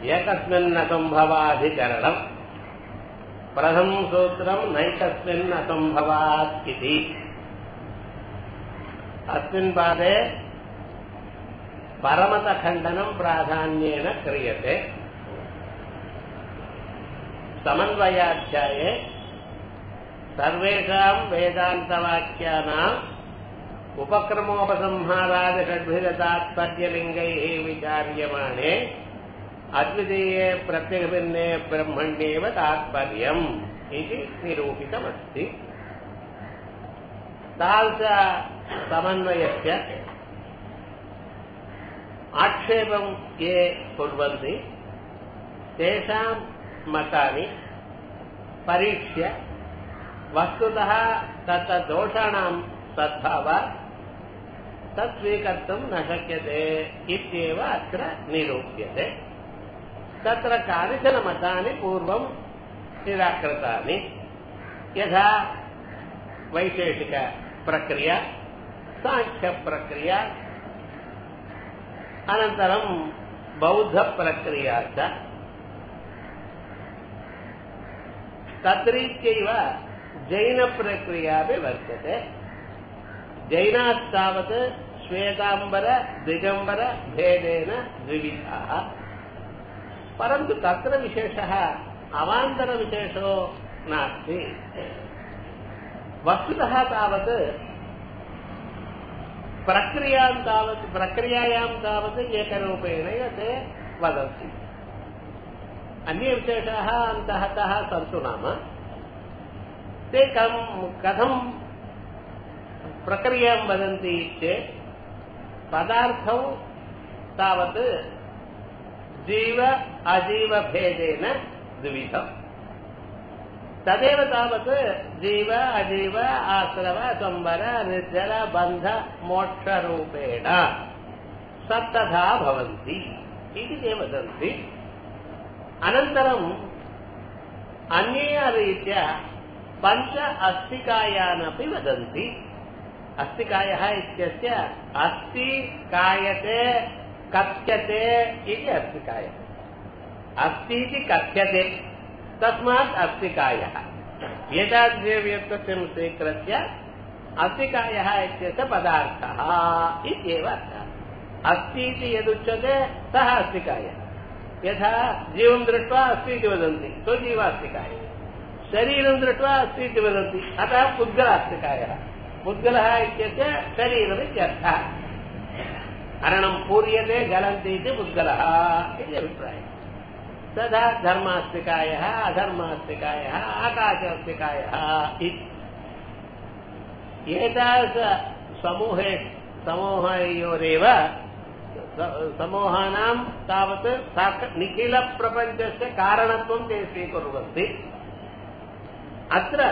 एकस्मिन्नसम्भवाधिकरणम् प्रथमं सूत्रम् नैकस्मिन्नसम्भवात् इति अस्मिन् पादे परमतखण्डनं प्राधान्येन क्रियते समन्वयाध्याये सर्वेषां वेदान्तवाक्यानाम् उपक्रमोपसंहारादिषड्भिरतात्पर्यलिङ्गैः विचार्यमाणे अद्वितीये प्रत्यभिन्ने ब्रह्मण्येव तात्पर्यम् इति निरूपितमस्ति तादृशसमन्वयस्य आक्षेपं ये कुर्वन्ति तेषां मतानि परीक्ष्य वस्तुतः तत्र दोषाणां सद्भावात् तत् स्वीकर्तुं न शक्यते इत्येव अत्र निरूप्यते तत्र कानिचन मतानि पूर्वं निराकृतानि यथा वैशेषिकप्रक्रिया साङ्ख्यप्रक्रिया अनन्तरं बौद्धप्रक्रिया च तद्रीत्यैव जैनप्रक्रियापि वर्तते जैनास्तावत् श्वेताम्बर दिगम्बर भेदेन द्विविधाः परन्तु तत्र विशेषः अवान्तरविशेषो नास्ति वस्तुतः तावत् प्रक्रियां तावत् प्रक्रियायां तावत् एकरूपेण एव ते वदन्ति अन्ये विशेषाः अन्तःतः सन्तु नाम ते कं कथं प्रक्रियां वदन्ति चेत् पदार्थौ तावत् जीव अजीवभेदेन द्विविधम् तदेव तावत् जीव अजीव आश्रव संवर निर्जल बन्ध मोक्षरूपेण सप्तधा भवन्ति इति ते वदन्ति अनन्तरम् अन्यया रीत्या पञ्च अस्थिकायानपि वदन्ति अस्थिकायः इत्यस्य अस्ति कायते कथ्यते इति अस्थिकायः अस्ति इति कथ्यते तस्मात् अस्थिकायः एतादृशव्यक्तस्य स्वीकृत्य अस्थिकायः इत्यस्य पदार्थः इत्येव अर्थः अस्ति इति यदुच्यते सः अस्थिकायः यथा जीवं दृष्ट्वा अस्ति इति वदन्ति सो जीवास्तिकायः शरीरं दृष्ट्वा अस्ति इति वदन्ति अतः पुद्गलास्तिकायः पुद्गलः इत्यस्य शरीरमित्यर्थः हरणं पूर्यते गलन्ति इति पुद्गलः इति अभिप्रायः तथा धर्मास्तिकायः अधर्मास्तिकायः आकाशास्तिकायः इति एतादृश समूहे समूहयोरेव समूहानां तावत् निखिलप्रपञ्चस्य कारणत्वं ते स्वीकुर्वन्ति अत्र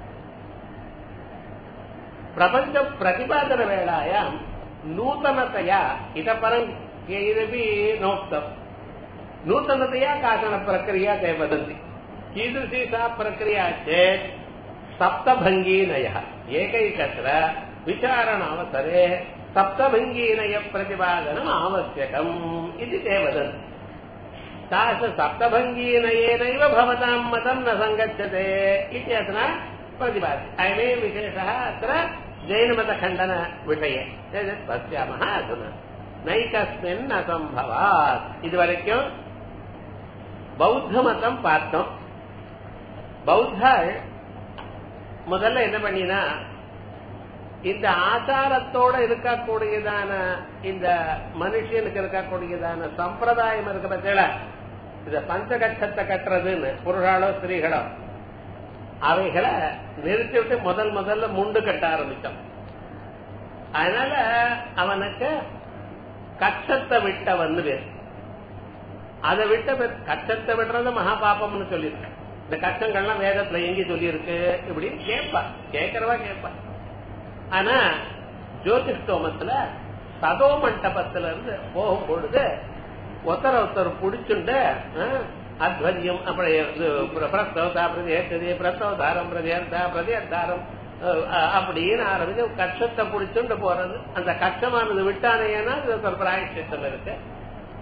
प्रपञ्चप्रतिपादनवेलायां नूतनतया इतः परं कैरपि नोक्तम् नूतनतया काचन प्रक्रिया ते वदन्ति कीदृशी सा प्रक्रिया चेत् सप्तभङ्गीनयः एकैकत्र विचारणावसरे सप्तभङ्गीनयप्रतिपादनम् आवश्यकम् इति ते वदन्ति तादृश सप्तभङ्गीनयेनैव भवतां मतं न सङ्गच्छते इति अत्र प्रतिपाद्यते अयमेव विशेषः अत्र जैनमतखण्डनविषये एतत् पश्यामः अधुना நைகஸ்மின் அசம்பவாத் இது வரைக்கும் பௌத்த மதம் பார்த்தோம் பௌத்தர் முதல்ல என்ன பண்ணினா இந்த ஆச்சாரத்தோட இருக்கக்கூடியதான இந்த மனுஷனுக்கு இருக்கக்கூடியதான சம்பிரதாயம் இருக்க பத்தில இந்த பஞ்சகட்சத்தை கட்டுறதுன்னு புருஷாலோ ஸ்திரீகளோ அவைகளை நிறுத்தி விட்டு முதல் முதல்ல முண்டு கட்ட ஆரம்பிச்சோம் அதனால அவனுக்கு கச்சத்தை விட்டவன் பேர் அதை விட்ட கச்சத்தை விடுறது மகா பாப்பம்னு சொல்லியிருக்க இந்த கச்சங்கள்லாம் வேதத்துல எங்க சொல்லியிருக்கு இப்படின்னு கேட்பா கேட்கறவா கேட்பா ஆனா ஜோதிஷ்டோமத்துல சதோ மண்டபத்துல இருந்து போகும் பொழுது ஒருத்தர் ஒருத்தர் புடிச்சுண்டு அத்வரியம் அப்படி பிரஸ்தவதா பிரதியேற்றது பிரஸ்தவதாரம் பிரதியர்த்தா பிரதியர்த்தாரம் அப்படின்னு ஆரம்பிச்சு கட்சத்தை பிடிச்சுட்டு போறது அந்த கட்சமானது விட்டானேன்னா இது ஒரு பிராயச்சித்தம் இருக்கு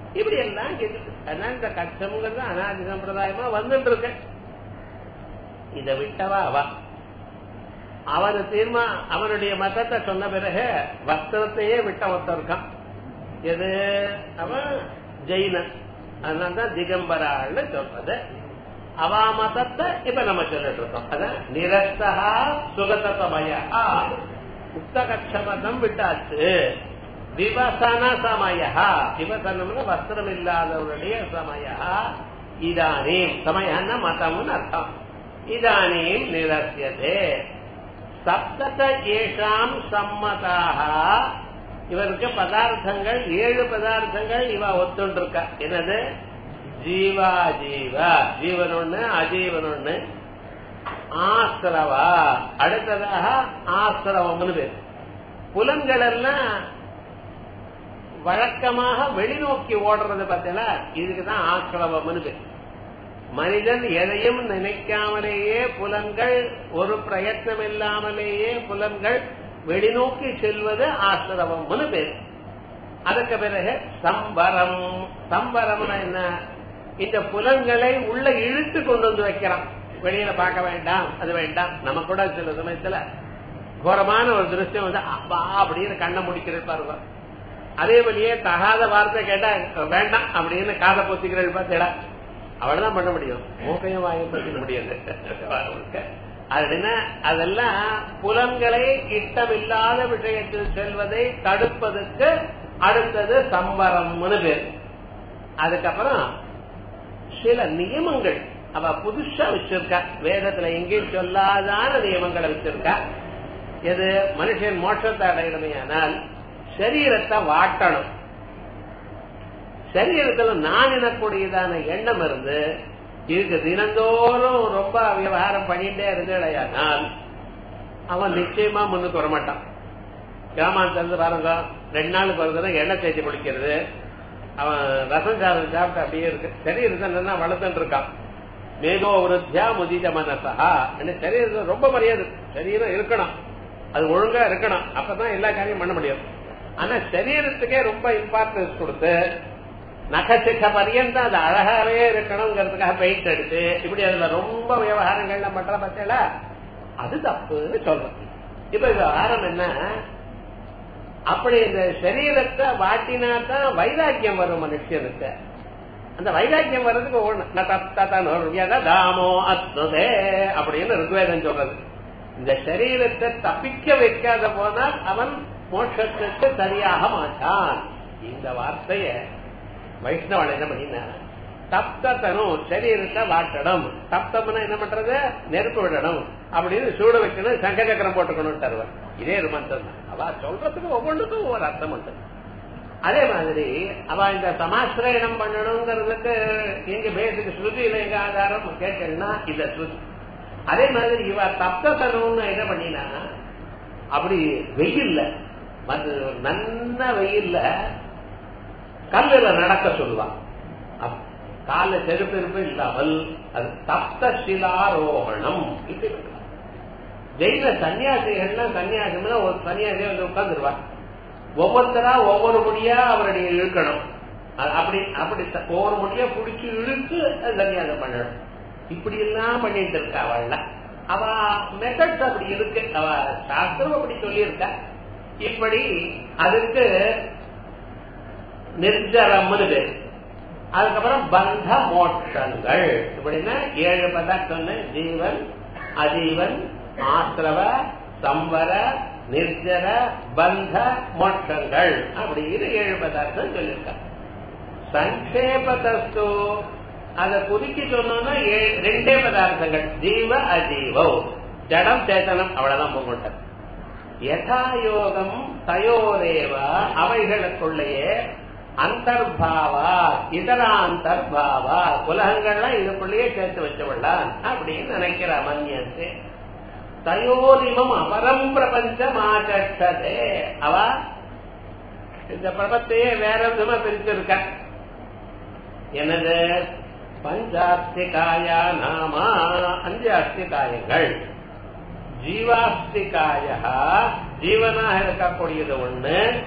இப்படி எல்லாம் கேட்டு அதனால இந்த கஷ்டம்ங்கிறது அனாதி சம்பிரதாயமா வந்துட்டு இருக்கு இதை விட்டவா அவ அவனு தீர்மா அவனுடைய மதத்தை சொன்ன பிறகு வஸ்திரத்தையே விட்ட ஒருத்தன் இருக்கான் எது அவன் ஜெயினன் அதனால்தான் திகம்பராள்னு சொல்றது அவா மதத்தை இப்ப நம்ம சொல்லிட்டு இருக்கோம் அதான் நிரஸ்தா சுகதமய உத்தகட்ச மதம் விட்டாச்சு விவசன சமய விவசனம்னு வஸ்திரம் இல்லாதவருடைய சமய இதானீம் சமயன்னா மதம்னு அர்த்தம் இதானீம் நிரஸ்யதே சப்தத ஏஷாம் சம்மதாக இவருக்கு பதார்த்தங்கள் ஏழு பதார்த்தங்கள் இவ ஒத்துண்டு இருக்கா என்னது ஜீவா ஜீவா ஜீவன் ஒண்ணு அஜீவன் ஒண்ணு ஆசிரவா அடுத்ததாக ஆசிரவம்னு பேர் புலன்கள் எல்லாம் வழக்கமாக வெளிநோக்கி ஓடுறது பார்த்தீங்களா இதுக்குதான் ஆசிரவம்னு பேர் மனிதன் எதையும் நினைக்காமலேயே புலன்கள் ஒரு பிரயத்னம் இல்லாமலேயே புலன்கள் வெளிநோக்கி செல்வது ஆசிரவம்னு பேர் அதுக்கு பிறகு சம்பரம் சம்பரம்னா என்ன இந்த புலன்களை உள்ள இழுத்து கொண்டு வந்து வைக்கிறான் வெளியில பார்க்க வேண்டாம் அது வேண்டாம் நம்ம கூட சில சமயத்துல கோரமான ஒரு திருஷ்யம் வந்து அப்பா அப்படின்னு கண்ணை முடிக்கிறது பாருங்க அதே வழியே தகாத வார்த்தை கேட்டா வேண்டாம் அப்படின்னு காதை பொத்திக்கிறது பார்த்தேடா அவள்தான் பண்ண முடியும் மூக்கையும் வாயும் பற்றிக்க முடியாது அப்படின்னா அதெல்லாம் புலன்களை இஷ்டமில்லாத விஷயத்தில் செல்வதை தடுப்பதற்கு அடுத்தது சம்பரம்னு பேர் அதுக்கப்புறம் சில நியமங்கள் அவ புதுசா வச்சிருக்கா வேதத்துல எங்கேயும் சொல்லாதான நியமங்களை வச்சிருக்கா எது மனுஷன் மோட்சத்தை அடையணுமையானால் சரீரத்தை வாட்டணும் சரீரத்துல நான் எனக்கூடியதான எண்ணம் இருந்து இதுக்கு தினந்தோறும் ரொம்ப விவகாரம் பண்ணிட்டே இருந்தேடையானால் அவன் நிச்சயமா முன்னுக்கு வரமாட்டான் கிராமத்திலிருந்து பாருங்க ரெண்டு நாளுக்கு வருதுன்னா எண்ணெய் தேய்ச்சி குளிக்கிறது அவன் ரசம் சாதம் சாப்பிட்டு அப்படியே இருக்கு சரீரத்தை வளர்த்துட்டு இருக்கான் மேகோ விருத்தியா முதித மனசா சரீரத்தில் ரொம்ப மரியாதை சரீரம் இருக்கணும் அது ஒழுங்கா இருக்கணும் அப்பதான் எல்லா காரியம் பண்ண முடியும் ஆனா சரீரத்துக்கே ரொம்ப இம்பார்ட்டன்ஸ் கொடுத்து நகச்சிட்ட பரியந்தம் அது அழகாவே இருக்கணுங்கிறதுக்காக பெயிண்ட் எடுத்து இப்படி அதுல ரொம்ப விவகாரங்கள்ல பண்ற பத்தியில அது தப்புன்னு சொல்றேன் இப்ப விவகாரம் என்ன அப்படி இந்த சரீரத்தை வாட்டினா தான் வைராக்கியம் வரும் மனுஷனுக்கு அந்த வைராக்கியம் வர்றதுக்கு ஒண்ணு தாமோ அத்துதே அப்படின்னு ருக்வேதம் சொல்றது இந்த சரீரத்தை தப்பிக்க வைக்காத போனால் அவன் மோட்சத்துக்கு சரியாக மாட்டான் இந்த வார்த்தைய வைஷ்ணவன் என்ன பண்ணினா தப்தனும் சரீரத்தை வாட்டணும் தப்தம்னா என்ன பண்றது நெருப்பு விடணும் அப்படின்னு சூட வைக்கணும் சங்க சக்கரம் போட்டுக்கணும் தருவன் இதே ஒரு மந்திரம் தான் அவ சொல்றதுக்கு ஒவ்வொன்றுக்கும் ஒவ்வொரு அர்த்தம் உண்டு அதே மாதிரி அவ இந்த சமாசிரயணம் பண்ணணுங்கிறதுக்கு எங்க பேசுக்கு ஸ்ருதியில எங்க ஆதாரம் கேட்டேன்னா இந்த ஸ்ருதி அதே மாதிரி இவ தப்தனும்னு என்ன பண்ணினா அப்படி வெயில்ல நல்ல வெயில்ல கல்லுல நடக்க சொல்லுவான் கால செருப்பெருப்பு இல்லாமல் அது தப்த சிலாரோகணம் ஜெயில சன்னியாசிகள்லாம் சன்னியாசம்னா ஒரு சன்னியாசி வந்து உட்கார்ந்துருவார் ஒவ்வொருத்தரா ஒவ்வொரு முடியா அவருடைய இழுக்கணும் அப்படி அப்படி ஒவ்வொரு முடியா பிடிச்சி இழுத்து சன்னியாசம் பண்ணணும் இப்படி எல்லாம் பண்ணிட்டு இருக்கா அவள்ல அவ மெத்தட்ஸ் அப்படி இருக்கு அவ சாஸ்திரம் அப்படி சொல்லியிருக்கா இப்படி அதுக்கு நிர்ஜரம்னு பேர் அதுக்கப்புறம் பந்த மோட்சங்கள் இப்படின்னா ஏழு பதார்த்தம் ஜீவன் அதீவன் ஆசிரவ சம்பர நிர்ஜர பந்த மோட்சங்கள் அப்படின்னு ஏழு பதார்த்தம் சொல்லியிருக்காங்க சங்கேபதஸ்து அதை குறுக்கி சொன்னோம்னா ரெண்டே பதார்த்தங்கள் ஜீவ அஜீவோ ஜடம் சேத்தனம் அவ்வளவுதான் போகட்டது யதாயோகம் தயோரேவ அவைகளுக்குள்ளேயே அந்தர்பாவா இதர அந்தர்பாவா உலகங்கள்லாம் இதுக்குள்ளேயே சேர்த்து வச்சவள்ளான் அப்படின்னு நினைக்கிற மன்யத்து தயோரிமம் அபரம் பிரபஞ்சம் ஆகட்டதே அவ இந்த பிரபத்தையே வேற விதமா பிரிச்சிருக்க என்னது பஞ்சாஸ்திகாயா நாமா அஞ்சு அஸ்திகாயங்கள் ஜீவாஸ்திகாய ஜீவனாக இருக்கக்கூடியது ஒண்ணு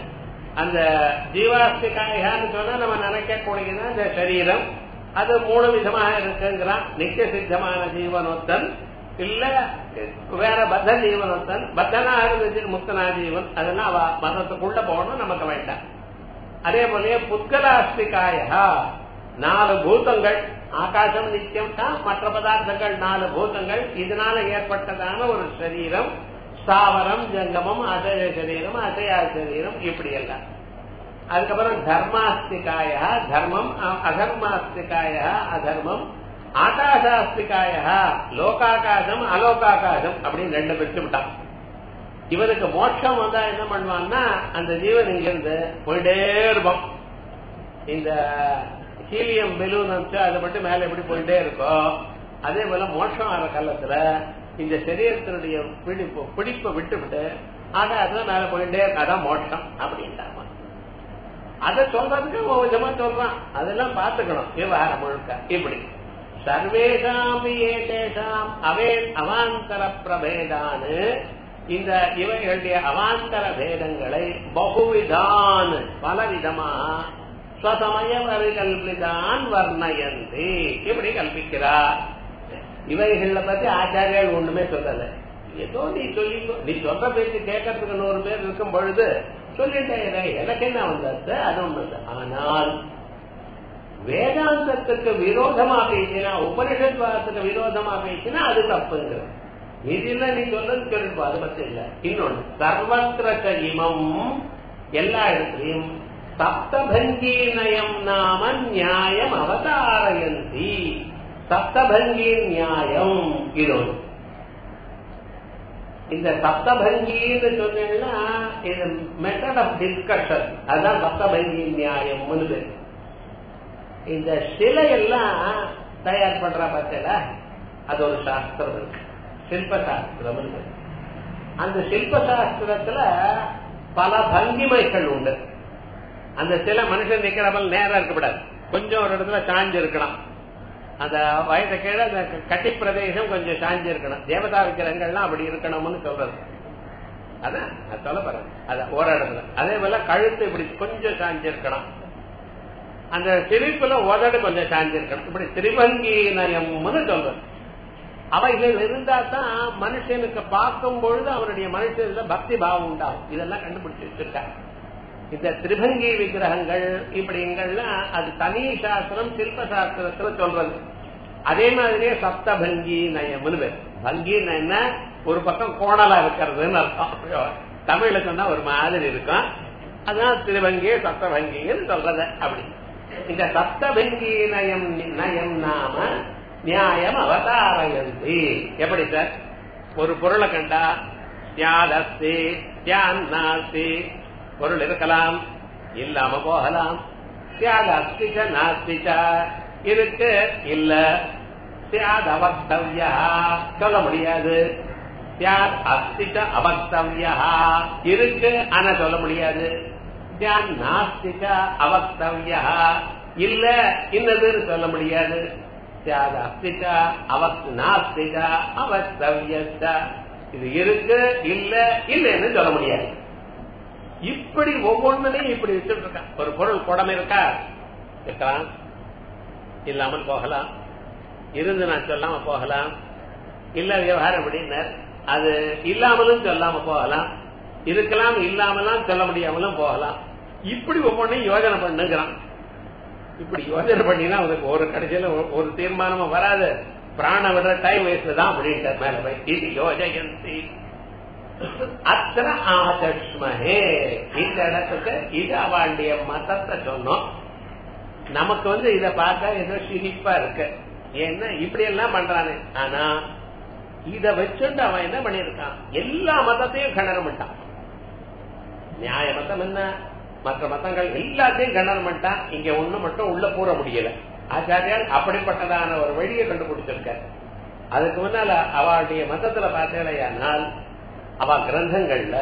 அந்த ஜீவாஸ்திகாயான்னு சொன்னா நம்ம நினைக்கக்கூடியதுன்னா இந்த சரீரம் அது மூணு விதமாக இருக்குங்கிறான் நித்திய சித்தமான ஜீவனொத்தன் இல்ல வேற பத்த ஜீவனொத்தன் பத்தனா இருந்துச்சு முக்தனா ஜீவன் அதெல்லாம் அவ மதத்துக்குள்ள போகணும் நமக்கு வேண்டாம் அதே போலயே புத்கலாஸ்திகாயா நாலு பூதங்கள் ஆகாசம் நித்தியம் தான் மற்ற பதார்த்தங்கள் நாலு பூதங்கள் இதனால ஏற்பட்டதான ஒரு சரீரம் ஸ்தாவரம் ஜங்கமம் அசய சரீரம் அசையா சரீரம் இப்படி எல்லாம் அதுக்கப்புறம் தர்மாஸ்திகாய தர்மம் அதர்மாஸ்திகாய அதர்மம் ஆகாசாஸ்திகாய லோகாகாசம் அலோகாகாசம் அப்படின்னு ரெண்டு பிரிச்சு விட்டான் இவனுக்கு மோட்சம் வந்தா என்ன பண்ணுவான்னா அந்த ஜீவன் இங்கிருந்து போயிட்டே இருப்பான் இந்த ஹீலியம் பெலூன் வச்சு அதை மட்டும் மேல எப்படி போயிட்டே இருக்கோ அதே போல மோட்சம் ஆகிற காலத்துல இந்த சரீரத்தினுடைய பிடிப்பு பிடிப்பை விட்டு விட்டு ஆகாசம் மேல போயிட்டே இருக்கு அதான் மோட்சம் அப்படின்ட்டாமா அதை சொல்றதுக்கு விதமா சொல்றான் அதெல்லாம் பாத்துக்கணும் விவகாரம் முழுக்க இப்படி சர்வேஷாம் ஏதேஷாம் அவே அவாந்தர பிரபேதான்னு இந்த இவைகளுடைய அவாந்தர பேதங்களை பகுவிதான் பலவிதமாக ஸ்வசமய பரிகல்பிதான் வர்ணயந்தி இப்படி கல்பிக்கிறார் இவைகளை பத்தி ஆச்சாரியால் ஒண்ணுமே சொல்லல ஏதோ நீ சொல்லி நீ சொல்ற பேச்சு கேட்கறதுக்கு நூறு பேர் இருக்கும் பொழுது சொல்லிட்டே எனக்கு என்ன வந்தது அது ஒண்ணு ஆனால் வேதாந்தத்துக்கு விரோதமா பேசினா உபனிஷத் வாதத்துக்கு விரோதமா பேசினா அது தப்புங்கிறது இதுல நீ சொல்றது சொல்லிருப்போம் அது பத்தி இல்ல இன்னொன்னு சர்வத்திர இமம் எல்லா இடத்துலயும் சப்தபங்கி நயம் நாம நியாயம் அவதாரயந்தி சப்தபங்கி நியாயம் இது ஒன்று இந்த சப்தபங்கின்னு சொன்னீங்கன்னா இது மெத்தட் ஆஃப் டிஸ்கஷன் அதுதான் சப்தபங்கி நியாயம் பேர் இந்த சிலையெல்லாம் தயார் பண்ற பார்த்தல அது ஒரு சாஸ்திரம் இருக்கு சில்ப சாஸ்திரம் இருக்கு அந்த சில்ப சாஸ்திரத்துல பல பங்கிமைகள் உண்டு அந்த சில மனுஷன் நிக்கிறவள் நேரம் இருக்கக்கூடாது கொஞ்சம் ஒரு இடத்துல சாஞ்சு இருக்கலாம் அந்த வயதை கீழே அந்த கட்டி பிரதேசம் கொஞ்சம் சாஞ்சு இருக்கணும் தேவதா விக்கிரங்கள்லாம் அப்படி இருக்கணும்னு சொல்றது அதான் நான் சொல்ல போறேன் அதான் ஒரு இடத்துல அதே போல கழுத்து இப்படி கொஞ்சம் சாஞ்சு இருக்கணும் அந்த சிரிப்புல உதடு கொஞ்சம் சாஞ்சு இருக்கணும் இப்படி திரிபங்கி நயம்னு சொல்றது அவைகள் இருந்தா தான் மனுஷனுக்கு பார்க்கும் பொழுது அவருடைய மனுஷன்ல பக்தி பாவம் உண்டாகும் இதெல்லாம் கண்டுபிடிச்சு வச்சிருக்காங்க இந்த திரிபங்கி விக்கிரகங்கள் இப்படிங்கள்லாம் அது தனி சாஸ்திரம் சில்ப சாஸ்திரத்துல சொல்றது அதே மாதிரியே சப்தபங்கி நயம்னு பேர் பங்கி என்ன ஒரு பக்கம் கோணலா இருக்கிறதுன்னு அர்த்தம் தமிழ்ல சொன்னா ஒரு மாதிரி இருக்கும் அதான் திருவங்கி சப்தபங்கின்னு சொல்றது அப்படி இந்த சப்தபங்கி நயம் நயம் நாம நியாயம் அவதாரயந்தி எப்படி சார் ஒரு பொருளை கண்டா தியாதஸ்தி தியான் நாஸ்தி பொருள் இருக்கலாம் இல்லாம போகலாம் தியாக அஸ்திச்ச நாஸ்திச்ச இருக்கு இல்ல தியாக அவக்தவ்யா சொல்ல முடியாது தியாக் அஸ்திச்ச அவக்தவ்யா இருக்கு ஆனா சொல்ல முடியாது தியான் நாஸ்திச்ச அவக்தவ்யா இல்ல இன்னதுன்னு சொல்ல முடியாது தியாக அஸ்திச்ச அவக் நாஸ்திச்ச அவக்தவ்யச்ச இது இருக்கு இல்ல இல்லைன்னு சொல்ல முடியாது இப்படி ஒவ்வொன்றுலையும் இப்படி வச்சுட்டு இருக்கான் ஒரு பொருள் குடம் இருக்கா இருக்கலாம் இல்லாமல் போகலாம் இருந்து நான் சொல்லாம போகலாம் இல்ல விவகாரம் அப்படின்னார் அது இல்லாமலும் சொல்லாம போகலாம் இருக்கலாம் இல்லாமலாம் சொல்ல முடியாமலும் போகலாம் இப்படி ஒவ்வொன்றையும் யோஜனை பண்ணுங்கிறான் இப்படி யோஜனை பண்ணினா அவனுக்கு ஒரு கடைசியில ஒரு தீர்மானமும் வராது பிராண விடுற டைம் வேஸ்ட் தான் அப்படின்ட்டு மேல போய் இது யோஜயந்தி அத்தனை ஆதஷ்மஹே இந்த இடத்துக்கு இது அவளுடைய மதத்தை சொன்னோம் நமக்கு வந்து இத பார்த்தா ஏதோ சிரிப்பா இருக்கு ஏன்னா இப்படி எல்லாம் பண்றானே ஆனா இத வச்சுட்டு அவன் என்ன பண்ணிருக்கான் எல்லா மதத்தையும் கண்டனம் பண்ணிட்டான் நியாய மதம் என்ன மற்ற மதங்கள் எல்லாத்தையும் கண்டனம் பண்ணிட்டான் இங்க ஒண்ணு மட்டும் உள்ள கூற முடியல ஆச்சாரியால் அப்படிப்பட்டதான ஒரு வழியை கண்டுபிடிச்சிருக்க அதுக்கு முன்னால அவளுடைய மதத்துல பார்த்தேனால் அவ கிரந்தங்கள்ல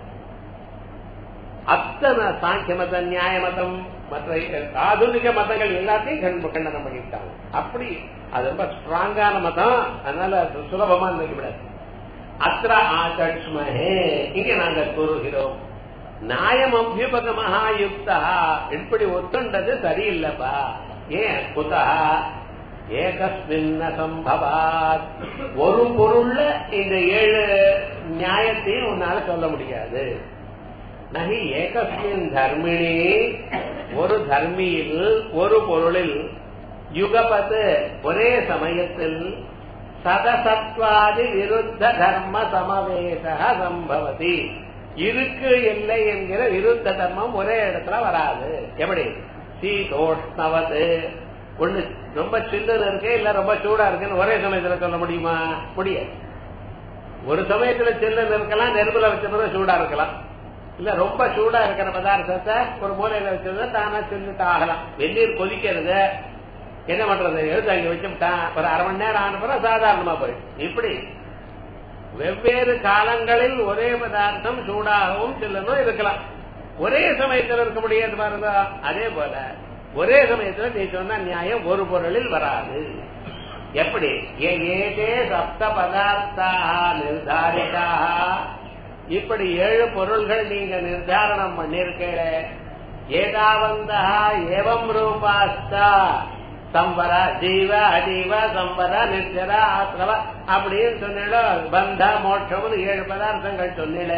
அத்தனை சாங்கிய மதம் நியாய மதம் மற்ற ஆதுனிக மதங்கள் எல்லாத்தையும் கண்டனம் பண்ணிட்டாங்க அப்படி அது ரொம்ப ஸ்ட்ராங்கான மதம் அதனால சுலபமா நினைக்கப்படாது அத்திர ஆச்சமஹே இங்க நாங்க கூறுகிறோம் நியாயம் அபியுபகமஹா யுக்தா இப்படி ஒத்துண்டது சரியில்லப்பா ஏன் குதா ஏகஸ்மின்ன சம்பவாத் ஒரு பொருள்ல இந்த ஏழு நியாயத்தையும் உன்னால சொல்ல முடியாது நகி ஏகஸ்மின் தர்மிணி ஒரு தர்மியில் ஒரு பொருளில் யுகபத்து ஒரே சமயத்தில் சதசத்வாதி விருத்த தர்ம சமவேச சம்பவதி இருக்கு இல்லை என்கிற விருத்த தர்மம் ஒரே இடத்துல வராது எப்படி சீதோஷ்ணவது ஒண்ணு ரொம்ப சில்லுன்னு இருக்கு இல்ல ரொம்ப சூடா இருக்குன்னு ஒரே சமயத்துல சொல்ல முடியுமா முடியாது ஒரு சமயத்துல சில்லுன்னு இருக்கலாம் நெருப்புல வச்சதும் சூடா இருக்கலாம் இல்ல ரொம்ப சூடா இருக்கிற பதார்த்தத்தை ஒரு மூலையில வச்சது தானா சில்லுட்டு ஆகலாம் வெந்நீர் கொதிக்கிறது என்ன பண்றது எழுத்து அங்க வச்சுட்டான் ஒரு அரை மணி நேரம் ஆன பிறகு சாதாரணமா போயிடும் இப்படி வெவ்வேறு காலங்களில் ஒரே பதார்த்தம் சூடாகவும் சில்லனும் இருக்கலாம் ஒரே சமயத்தில் இருக்க முடியாது பாருங்க அதே போல ஒரே சமயத்துல நீ சொன்ன நியாயம் ஒரு பொருளில் வராது எப்படி ஏதே சப்த பதார்த்தா நிர்தாரிதா இப்படி ஏழு பொருள்கள் நீங்க நிர்தாரணம் பண்ணிருக்கீங்க ஏதாவந்தா ஏவம் ரூபாஸ்தா சம்பர ஜீவ அஜீவ சம்பர நிச்சர ஆத்திரவ அப்படின்னு சொன்னிட பந்த மோட்சம்னு ஏழு பதார்த்தங்கள் சொன்னிட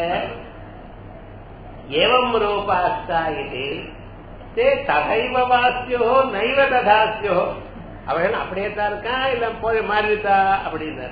ஏவம் ரூபாஸ்தா இது தே தகைவ வாசியோ நைவ ததாசியோ அவன் அப்படியே தான் இருக்கான் இல்ல போய் மாறிட்டா அப்படின்னாரு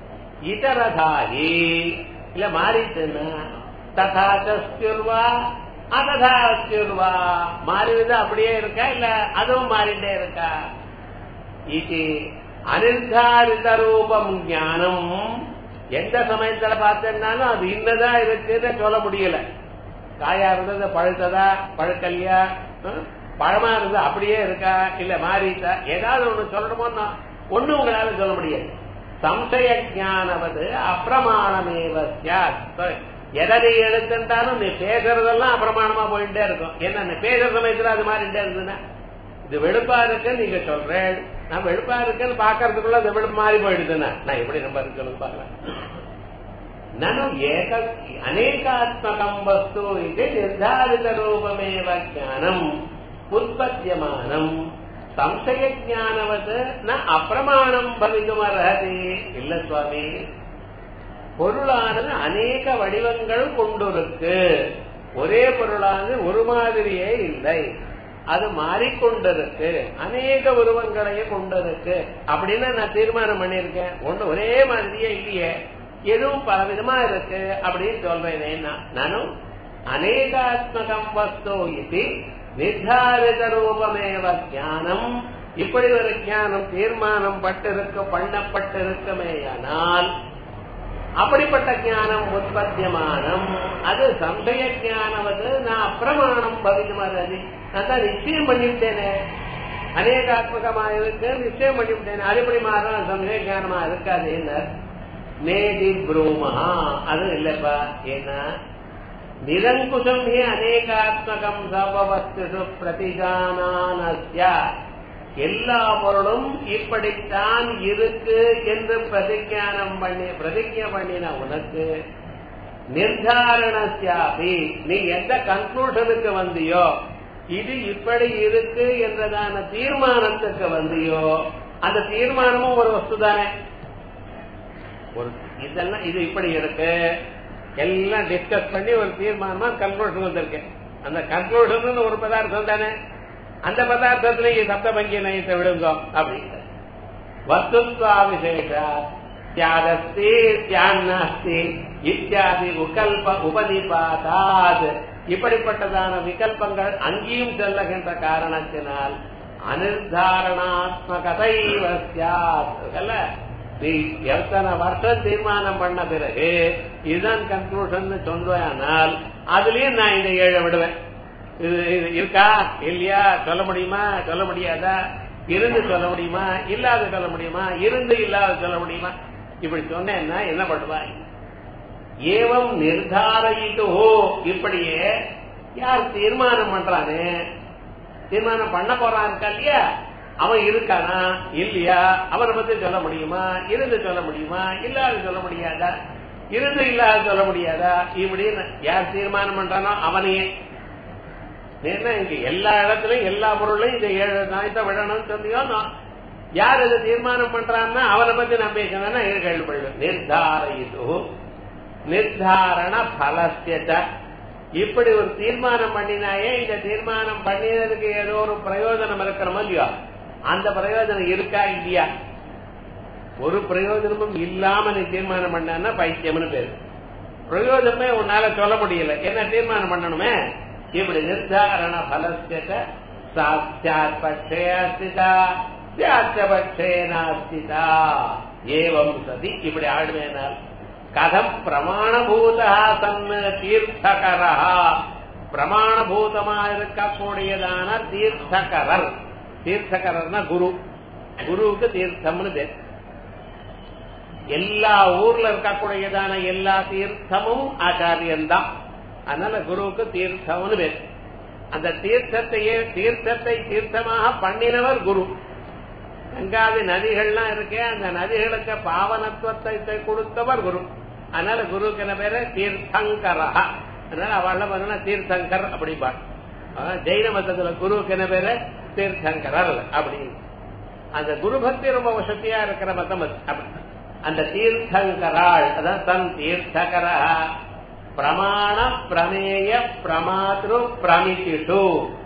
இதரதாகி இல்ல மாறிட்டுன்னா ததாச்சுர்வா அததாச்சுர்வா மாறினது அப்படியே இருக்கா இல்ல அதுவும் மாறிட்டே இருக்கா இது அனிர்தாரித ரூபம் ஞானம் எந்த சமயத்துல பார்த்தேன்னாலும் அது இன்னதா இருக்குன்னு சொல்ல முடியல காயா இருந்தது பழுத்ததா பழுக்கல்யா பழமா இருந்தது அப்படியே இருக்கா இல்ல மாறிட்டா ஏதாவது ஒண்ணு சொல்லணுமோன்னா ஒண்ணு உங்களால சொல்ல முடியாது சம்சய ஜானவது அப்பிரமாணமேவ எதை நீ எடுத்துட்டாலும் நீ பேசுறதெல்லாம் அப்பிரமாணமா போயிட்டே இருக்கும் என்ன நீ பேசுற சமயத்துல அது மாறிட்டே இருந்ததுன்னா இது வெளுப்பா இருக்குன்னு நீங்க சொல்றேன் நான் வெளுப்பா இருக்குன்னு பாக்கறதுக்குள்ள அது வெளுப்பு மாறி போயிடுதுன்னா நான் எப்படி நம்ப இருக்குன்னு பாக்கலாம் నను ఏక అనేకాత్మకం వస్తు ఇది నిర్ధారిత రూపమేవ జ్ఞానం ఉత్పద్యమానం సంశయ జ్ఞానవత్ న అప్రమాణం భవితుమర్హతి இல்ல சுவாமி பொருளானது அநேக வடிவங்கள் கொண்டிருக்கு ஒரே பொருளானது ஒரு மாதிரியே இல்லை அது மாறிக்கொண்டிருக்கு அநேக உருவங்களையும் கொண்டிருக்கு அப்படின்னு நான் தீர்மானம் பண்ணிருக்கேன் ஒண்ணு ஒரே மாதிரியே இல்லையே எதுவும் பல விதமா இருக்கு அப்படின்னு சொல்றேன் நானும் அநேகாத்மகம் வஸ்து இது நிர்தாரித ரூபமேவ ஞானம் இப்படி ஒரு ஞானம் தீர்மானம் பட்டிருக்க பண்ணப்பட்டிருக்குமேயானால் அப்படிப்பட்ட ஞானம் உற்பத்தியமானம் அது சம்பய ஞானவது நான் அப்பிரமாணம் பவிதமானது நான் தான் நிச்சயம் பண்ணிவிட்டேனே அநேகாத்மகமா இருக்கு நிச்சயம் பண்ணிவிட்டேனே அது எப்படி மாறும் சம்பய ஞானமா இருக்காது என்ன நேதி ப்ரூமஹா அது இல்லப்பா ஏன்னா நிரங்குஷம் ஹி அநேகாத்மகம் சர்வவஸ்து பிரதிஜானானஸ்ய எல்லா பொருளும் இப்படித்தான் இருக்கு என்று பிரதிஜானம் பண்ணி பிரதிஜை பண்ணின உனக்கு நிர்தாரணசியாபி நீ எந்த கன்க்ளூஷனுக்கு வந்தியோ இது இப்படி இருக்கு என்றதான தீர்மானத்துக்கு வந்தியோ அந்த தீர்மானமும் ஒரு வஸ்து தானே ஒரு இதெல்லாம் இது இப்படி இருக்கு எல்லாம் டிஸ்கஸ் பண்ணி ஒரு தீர்மானமா கன்க்ளூஷன் வந்திருக்கு அந்த கன்க்ளூஷன் ஒரு பதார்த்தம் தானே அந்த பதார்த்தத்துல சப்த பங்கி நயத்தை விடுங்க அப்படின்னு வஸ்துத்வா விசேஷ தியாகஸ்தி தியான்னாஸ்தி இத்தியாதி உகல்ப உபதிபாதாத் இப்படிப்பட்டதான விகல்பங்கள் அங்கேயும் செல்லுகின்ற காரணத்தினால் அனிர்தாரணாத்மகதைவ சியாத் நீ எத்தனை வருஷம் தீர்மானம் பண்ண பிறகு இதுதான் கன்க்ளூஷன் சொல்வேனால் அதுலயும் நான் இந்த ஏழை விடுவேன் இது இருக்கா இல்லையா சொல்ல முடியுமா சொல்ல முடியாதா இருந்து சொல்ல முடியுமா இல்லாத சொல்ல முடியுமா இருந்து இல்லாத சொல்ல முடியுமா இப்படி சொன்னேன்னா என்ன பண்ணுவாய் ஏவம் நிர்தாரிட்டு இப்படியே யார் தீர்மானம் பண்றானே தீர்மானம் பண்ண போறான் இருக்கா இல்லையா அவன் இருக்கானா இல்லையா அவனை பத்தி சொல்ல முடியுமா இருந்து சொல்ல முடியுமா இல்லாத சொல்ல முடியாதா இருந்து இல்லாத சொல்ல முடியாதா இப்படின்னு யார் தீர்மானம் பண்றானோ அவனையே என்ன இங்க எல்லா இடத்துலயும் எல்லா பொருளையும் இந்த ஏழு நாய்த்த விடணும்னு சொன்னியோ நான் யார் இதை தீர்மானம் பண்றான்னா அவனை பத்தி நான் பேசுனா கேள்விப்படுவேன் நிர்தாரயிது நிர்தாரண பலஸ்யத இப்படி ஒரு தீர்மானம் பண்ணினாயே இந்த தீர்மானம் பண்ணினதுக்கு ஏதோ ஒரு பிரயோஜனம் இருக்கிறோமோ இல்லையோ அந்த பிரயோஜனம் இருக்கா இல்லையா ஒரு பிரயோஜனமும் இல்லாம நீ தீர்மானம் பண்ணா பைத்தியம்னு பேரு பிரயோஜனமே உன்னால சொல்ல முடியல என்ன தீர்மானம் பண்ணணுமே இப்படி நிர்தாரண பலஸ்யத சாட்சாத் பட்சே அஸ்திதா பட்சே நாஸ்திதா ஏவம் சதி இப்படி ஆடுவேனால் கதம் பிரமாணபூதா சன்னு தீர்த்தகரா பிரமாணபூதமா இருக்கக்கூடியதான தீர்த்தகரர் தீர்த்தகரர்னா குரு குருவுக்கு தீர்த்தம்னு பேர் எல்லா ஊர்ல இருக்கக்கூடியதான எல்லா தீர்த்தமும் ஆச்சாரியன்தான் அதனால குருவுக்கு தீர்த்தம்னு பேர் அந்த தீர்த்தத்தையே தீர்த்தத்தை தீர்த்தமாக பண்ணினவர் குரு கங்காதி நதிகள்லாம் இருக்கே அந்த நதிகளுக்கு பாவனத்துவத்தை கொடுத்தவர் குரு அதனால குருவுக்கு என்ன பேரு தீர்த்தங்கரா அதனால அவள் பண்ணா தீர்த்தங்கர் அப்படிம்பாள் ஜெயின மதத்துல குருவுக்கு என்ன பேரு தீர்த்தங்கரர் அப்படின்னு அந்த குரு பக்தி ரொம்ப வசதியா இருக்கிற மதம் அப்படி அந்த தீர்த்தங்கராள் அதான் தன் தீர்த்தகரா பிரமாண பிரமேய பிரமாத்ரு பிரமிதிஷு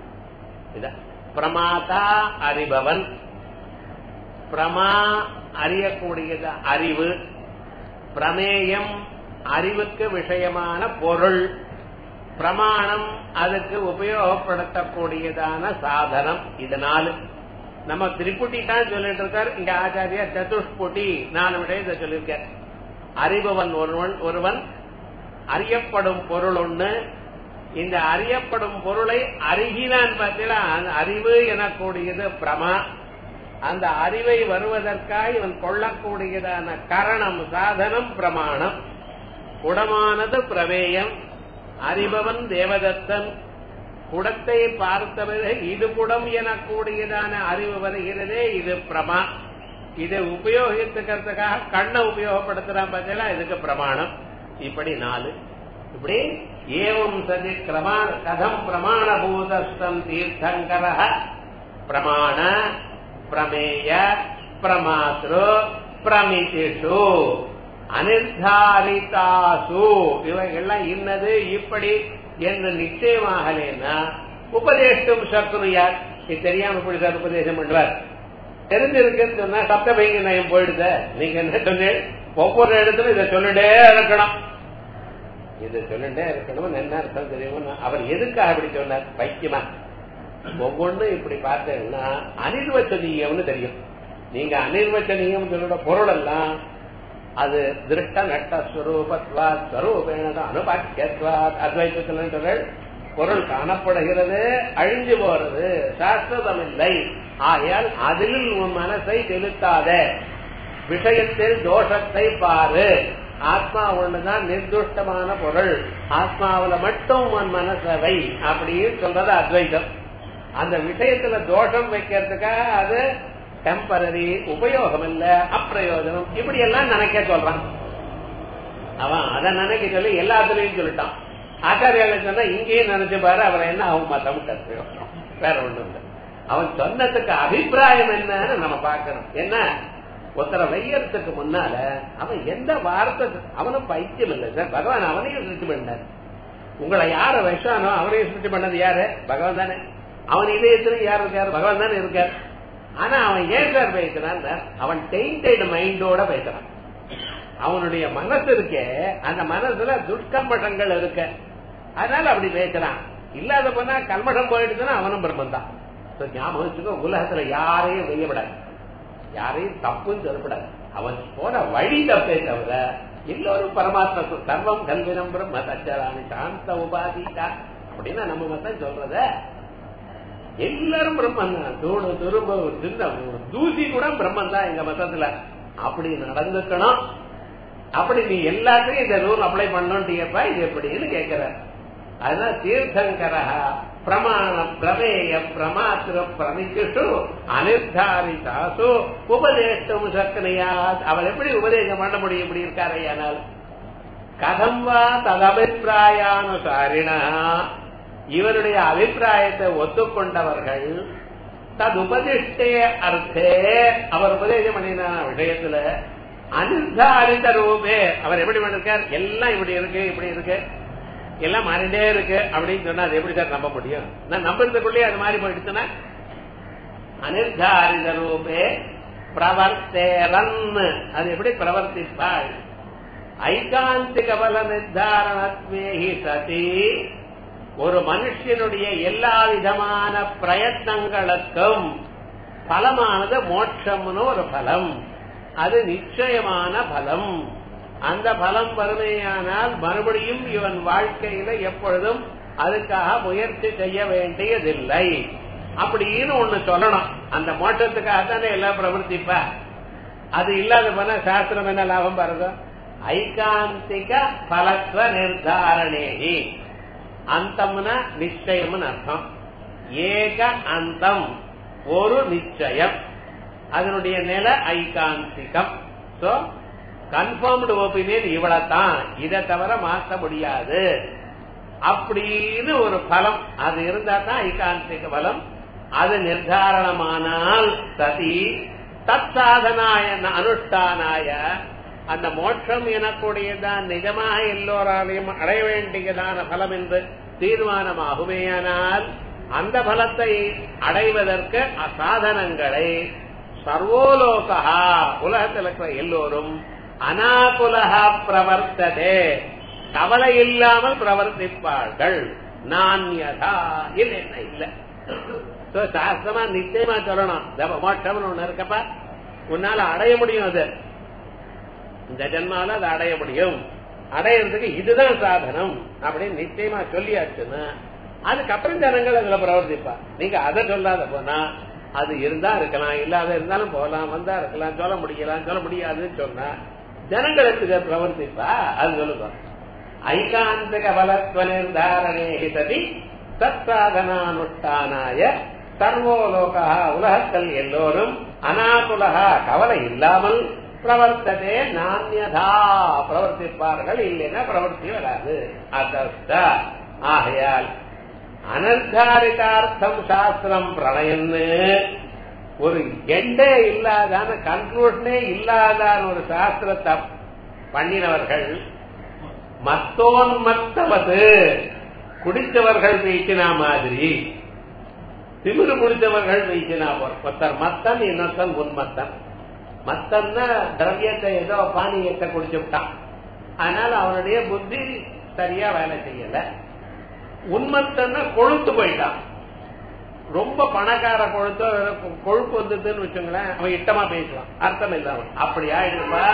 பிரமாதா அறிபவன் பிரமா அறியக்கூடியது அறிவு பிரமேயம் அறிவுக்கு விஷயமான பொருள் பிரமாணம் அதுக்கு உபயோகப்படுத்தக்கூடியதான சாதனம் இதனால நம்ம திரிப்புட்டி தான் சொல்லிட்டு இருக்கார் இங்க ஆச்சாரியா சதுஷ்புட்டி நாலு விஷயத்தை சொல்லியிருக்கார் அறிபவன் ஒருவன் ஒருவன் அறியப்படும் பொருள் ஒண்ணு இந்த அறியப்படும் பொருளை அறிகிறான் பார்த்தீங்களா அறிவு எனக்கூடியது பிரமா அந்த அறிவை வருவதற்காக இவன் கொள்ளக்கூடியதான கரணம் சாதனம் பிரமாணம் குடமானது பிரவேயம் அறிபவன் தேவதத்தன் குடத்தை பார்த்தவர்கள் இது குடம் எனக்கூடியதான அறிவு வருகிறதே இது பிரமா இதை உபயோகித்துக்கிறதுக்காக கண்ணை உபயோகப்படுத்துறான் பார்த்தீங்களா இதுக்கு பிரமாணம் இப்படி நாலு இப்படி ஏவம் சதி கிரமா கதம் பிரமாணபூதஸ்தம் தீர்த்தங்கர பிரமாண பிரமேய பிரமாத்ரு பிரமிதிஷு அனிர்தாரிதாசு இவைகள்லாம் இன்னது இப்படி என்று நிச்சயமாகலேன்னா உபதேசம் சத்ருயார் இது தெரியாம இப்படி சார் உபதேசம் பண்றார் தெரிஞ்சிருக்குன்னு சொன்னா சப்த பைங்க நயம் போயிடுத நீங்க என்ன சொன்னீங்க ஒவ்வொரு இடத்துல இதை சொல்லிட்டே இருக்கணும் இது சொல்லிட்டே இருக்கணும் என்ன அர்த்தம் தெரியுமா அவர் எதுக்காக அப்படி சொன்னார் பைக்கியமா ஒவ்வொன்றும் இப்படி பார்த்தீங்கன்னா அனிர்வச்சனீயம்னு தெரியும் நீங்க அனிர்வச்சனீயம் சொல்ற பொருள் எல்லாம் அது திருஷ்ட நட்ட ஸ்வரூபத்வா ஸ்வரூபேண அனுபாக்கியத்வா அத்வைத்தத்தில் சொல்ற பொருள் காணப்படுகிறது அழிஞ்சு போறது சாஸ்திரம் இல்லை ஆகையால் அதில் உன் மனசை செலுத்தாத விஷயத்தில் தோஷத்தை பாரு ஆத்மா ஒண்ணுதான் நிர்துஷ்டமான பொருள் ஆத்மாவில மட்டும் உன் மனசவை அப்படின்னு சொல்றது அத்வைதம் அந்த விஷயத்துல தோஷம் வைக்கிறதுக்காக அது டெம்பரரி உபயோகம் இல்ல அப்பிரயோஜனம் இப்படி எல்லாம் நினைக்க சொல்றான் அவன் அதை நினைக்க சொல்லி எல்லாத்துலயும் சொல்லிட்டான் ஆச்சாரியால சொன்னா இங்கேயும் நினைச்சு பாரு அவரை என்ன அவன் மத்தம் கற்றுக்கணும் வேற ஒண்ணும் இல்லை அவன் சொன்னதுக்கு அபிப்பிராயம் என்னன்னு நம்ம பார்க்கணும் என்ன ஒருத்தரை வையறதுக்கு முன்னால அவன் எந்த வார்த்தை அவனும் பைத்தியம் இல்லை சார் பகவான் அவனையும் சிருஷ்டி பண்ணார் உங்களை யார விஷானோ அவனையும் சிருஷ்டி பண்ணது யாரு பகவான் தானே அவன் இதயத்துல யார் இருக்காரு பகவான் தானே இருக்கார் ஆனா அவன் ஏன் சார் பேசுறான் அவன் டெயின்டெட் மைண்டோட பேசுறான் அவனுடைய மனசு இருக்க அந்த மனசுல துஷ்கம்பட்டங்கள் இருக்க அதனால அப்படி பேசுறான் இல்லாத போனா கல்மஷம் போயிடுச்சுன்னா அவனும் பிரம்மன் தான் ஞாபகம் வச்சுக்கோ உலகத்துல யாரையும் வெய்யப்படாது யாரையும் தப்புன்னு சொல்லப்படாது அவன் போன வழி தப்பே தவிர எல்லோரும் பரமாத்மா சர்வம் கல்வினம் பிரம்ம தச்சராணி சாந்த உபாதிக்கா அப்படின்னா நம்ம மட்டும் சொல்றத எல்லாரும் பிரம்மன் தான் தூணு துரும்பு சின்ன தூசி கூட பிரம்மன் தான் எங்க மதத்துல அப்படி நடந்துக்கணும் அப்படி நீ எல்லாத்தையும் இந்த ரூல் அப்ளை பண்ணணும்ட்டியப்பா இது எப்படின்னு கேட்கிற அதனால தீர்த்தங்கர பிரமாண பிரமேய பிரமாத்திர பிரமிச்சு அனிர்தாரிதாசு உபதேசம் சக்கனையா அவர் எப்படி உபதேசம் பண்ண முடியும் இப்படி இருக்காரு ஆனால் கதம் வா ததபிப்பிராயானுசாரிணா இவருடைய அபிப்பிராயத்தை ஒத்துக்கொண்டவர்கள் தது உபதிஷ்டே அர்த்தே அவர் உபதேசம் பண்ணின விஷயத்துல அனிர்தாரித ரூபே அவர் எப்படி பண்ணிருக்கார் எல்லாம் இப்படி இருக்கு இப்படி இருக்கு எல்லாம் மாறிட்டே இருக்கு அப்படின்னு சொன்னா அது எப்படி சார் நம்ப முடியும் நான் நம்புறதுக்குள்ளேயே அது மாறி போயிடுச்சுன்னா அனிர்தாரித ரூபே பிரவர்த்தேரன் அது எப்படி பிரவர்த்திப்பாள் ஐகாந்திக பல நிர்தாரணத்வேகி சதி ஒரு மனுஷனுடைய எல்லா விதமான பிரயத்னங்களுக்கும் பலமானது மோட்சம்னு ஒரு பலம் அது நிச்சயமான பலம் அந்த பலம் வறுமையானால் மறுபடியும் இவன் வாழ்க்கையில எப்பொழுதும் அதுக்காக முயற்சி செய்ய வேண்டியதில்லை அப்படின்னு ஒண்ணு சொல்லணும் அந்த மோட்டத்துக்காக தானே எல்லாம் பிரவர்த்திப்ப அது இல்லாத போனா சாஸ்திரம் என்ன லாபம் பாருங்க ஐகாந்திக பலத்வ நிர்தாரணேகி அந்தம்னா நிச்சயம்னு அர்த்தம் ஏக அந்தம் ஒரு நிச்சயம் அதனுடைய நிலை ஐகாந்திகம் சோ கன்ஃபார்ம்டு ஒப்பீனியன் இவ்வளவுதான் இதை தவிர மாற்ற முடியாது அப்படின்னு ஒரு பலம் அது இருந்தா தான் ஐகாந்திக பலம் அது நிர்தாரணமானால் சதி தத் சாதனாய அனுஷ்டானாய அந்த மோட்சம் எனக்கூடியதான் நிஜமாக எல்லோராலையும் அடைய வேண்டியதான பலம் என்று தீர்மானமாகுமேயானால் அந்த பலத்தை அடைவதற்கு அசாதனங்களை சர்வோலோகா உலகத்தில் இருக்கிற எல்லோரும் அனாகுலகா பிரவர்த்ததே கவலை இல்லாமல் பிரவர்த்திப்பார்கள் நான்யதா இல்லைன்னா இல்ல சாஸ்திரமா நிச்சயமா சொல்லணும் தப மோட்சம்னு ஒண்ணு இருக்கப்பா உன்னால அடைய முடியும் அது இந்த ஜென்மால அதை அடைய முடியும் அடையிறதுக்கு இதுதான் சாதனம் அப்படின்னு நிச்சயமா சொல்லியாச்சுன்னா அதுக்கப்புறம் ஜனங்கள் அதுல பிரவர்த்திப்பா நீங்க அதை சொல்லாத போனா அது இருந்தா இருக்கலாம் இல்லாத இருந்தாலும் போகலாம் வந்தா இருக்கலாம் சொல்ல முடியலாம் சொல்ல முடியாதுன்னு சொன்னா ஜனங்கள் எடுத்துக்க பிரவர்த்திப்பா அது சொல்லுங்க ஐகாந்திக பலத்வ நிர்தாரணே சதி சத்சாதனானுஷ்டானாய சர்வோலோகா உலகத்தில் எல்லோரும் அனாகுலகா கவலை இல்லாமல் பிரவர்த்ததே நானியதா பிரவர்த்திப்பார்கள் இல்லைன்னா பிரவர்த்தி வராது அதஸ்த ஆகையால் அனர்த்தாரிதார்த்தம் சாஸ்திரம் பிரணயன்னு ஒரு எண்டே இல்லாதான கன்க்ளூஷனே இல்லாதான ஒரு சாஸ்திரத்தை பண்ணினவர்கள் மத்தோன்மத்தவது குடித்தவர்கள் வீச்சினா மாதிரி திமிரு குடித்தவர்கள் வீச்சினா ஒருத்தர் மத்தன் இன்னொருத்தன் உன்மத்தன் மத்தன்னா திரவியத்தை ஏதோ பானியத்தை குடிச்சு விட்டான் அதனால அவனுடைய புத்தி சரியா வேலை செய்யல உண்மத்தன்னா கொழுத்து போயிட்டான் ரொம்ப பணக்கார கொழுத்தோ கொழுப்பு வந்ததுன்னு வச்சுங்களேன் அவன் இட்டமா பேசுவான் அர்த்தம் இல்லாம அப்படி ஆயிடுப்பா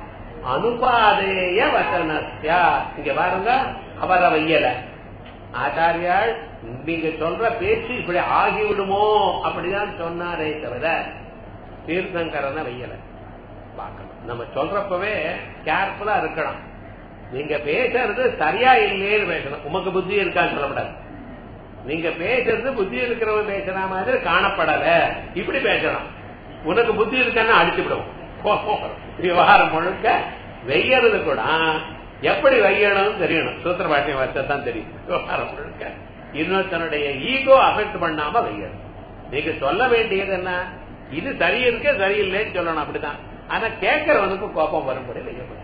அனுபாதேய வசனஸ்யா இங்க பாருங்க அவரை வையல ஆச்சாரியால் நீங்க சொல்ற பேச்சு இப்படி ஆகிவிடுமோ அப்படிதான் சொன்னாரே தவிர தீர்த்தங்கரனை வையல பார்க்கணும் நம்ம சொல்றப்பவே கேர்ஃபுல்லா இருக்கணும் நீங்க பேசுறது சரியா இல்லையேன்னு பேசணும் உமக்கு புத்தி இருக்கான்னு சொல்லப்படாது நீங்க பேசுறது புத்தி இருக்கிறவன் பேசுற மாதிரி காணப்படல இப்படி பேசலாம் உனக்கு புத்தி இருக்கான்னு அடிச்சு விடுவோம் விவகாரம் முழுக்க வெய்யறது கூட எப்படி வையணும்னு தெரியணும் சூத்திர பாட்டியம் வச்சதான் தெரியும் விவகாரம் முழுக்க இன்னொருத்தனுடைய ஈகோ அஃபெக்ட் பண்ணாம வையணும் நீங்க சொல்ல வேண்டியது என்ன இது சரி இருக்க சரியில்லைன்னு சொல்லணும் அப்படிதான் ஆனா கேட்கறவனுக்கு கோபம் வரும்படி வையப்படும்